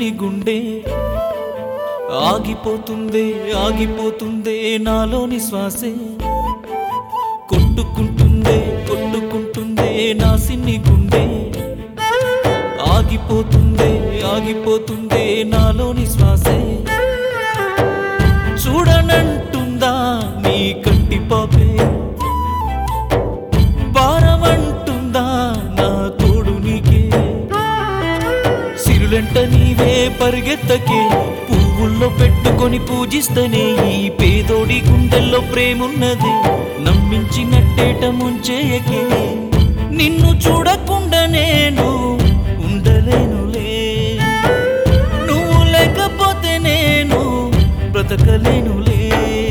గుండె ఆగిపోతుందే ఆగిపోతుందే నాలోని శ్వాసే కొట్టుకుంటుందే కొట్టుకుంటుందే నా సిన్ని గుండె ఆగిపోతుందే ఆగిపోతుందే నాలోని శ్వాసే చూడనంటుందా నీ కంటి పాపే భారమంటుందా నా తోడు నీకే సిరులంట నీవే పరిగెత్తకే పువ్వుల్లో పెట్టుకొని పూజిస్తనే ఈ పేదోడి గుండెల్లో ప్రేమున్నది నమ్మించినట్టేట ముంచేయకే నిన్ను చూడకుండా నేను ఉండలేనులే నువ్వు లేకపోతే నేను బ్రతకలేనులే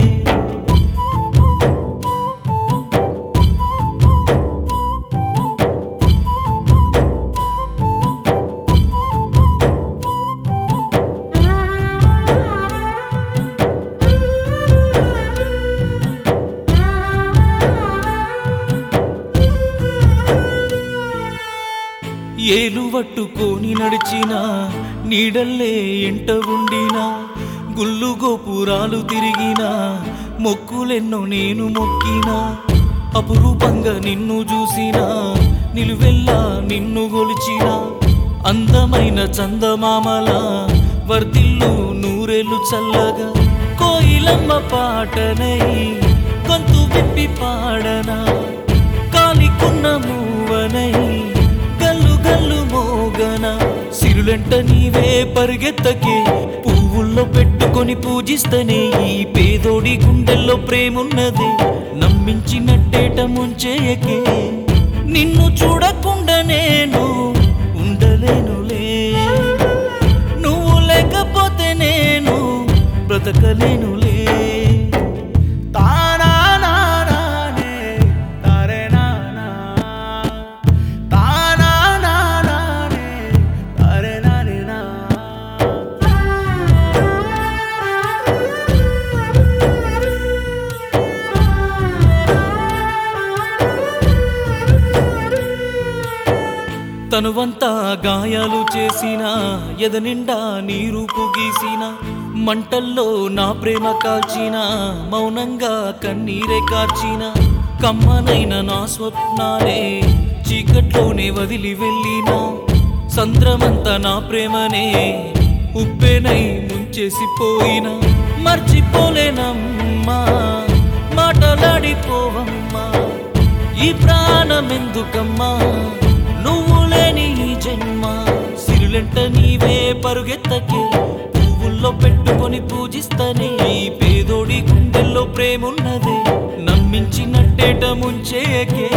ఏలు పట్టుకొని నడిచిన నీడల్లే ఎంట ఉండినా గుళ్ళు గోపురాలు తిరిగిన మొక్కులెన్నో నేను మొక్కినా అపురూపంగా నిన్ను చూసినా నిలువెల్లా నిన్ను గొలిచిన అందమైన చందమామల వర్దిల్లు నూరెళ్ళు చల్లగా కోయిలమ్మ పాటనై గొంతు విప్పి పాడనా కాలికున్న మూవనై గల్లు గల్లు మోగన సిరులంట నీవే పరిగెత్తకే పువ్వుల్లో పెట్టుకొని పూజిస్తనే ఈ పేదోడి గుండెల్లో ప్రేమున్నది నమ్మించినట్టేట ముంచేయకే నిన్ను చూడకుండా నేను ఉండలేనులే నువ్వు లేకపోతే నేను బ్రతకలేనులే తానానానానే, తారేనానా. తానానానానే, తారేనానేనా. తనువంతా గాయాలు చేసిన ఎద నిండా నీరూపు గీసిన మంటల్లో నా ప్రేమ కాల్చిన మౌనంగా కన్నీరే కార్చిన కమ్మనైన నా స్వప్నాలే చీకట్లోనే వదిలి వెళ్ళిన సంద్రమంతా నా ప్రేమనే ఉప్పెనై ముంచేసిపోయిన మర్చిపోలేనమ్మా మాటలాడిపోవమ్మా ఈ ప్రాణమెందుకమ్మా నువ్వు లేని ఈ జన్మ సిరులెంట నీవే పరుగెత్తకే పువ్వుల్లో పెట్టుకొని పూజిస్తనే ఈ పేదోడి గుండెల్లో ప్రేమున్నదే నమ్మించినట్టేట ముంచేయకే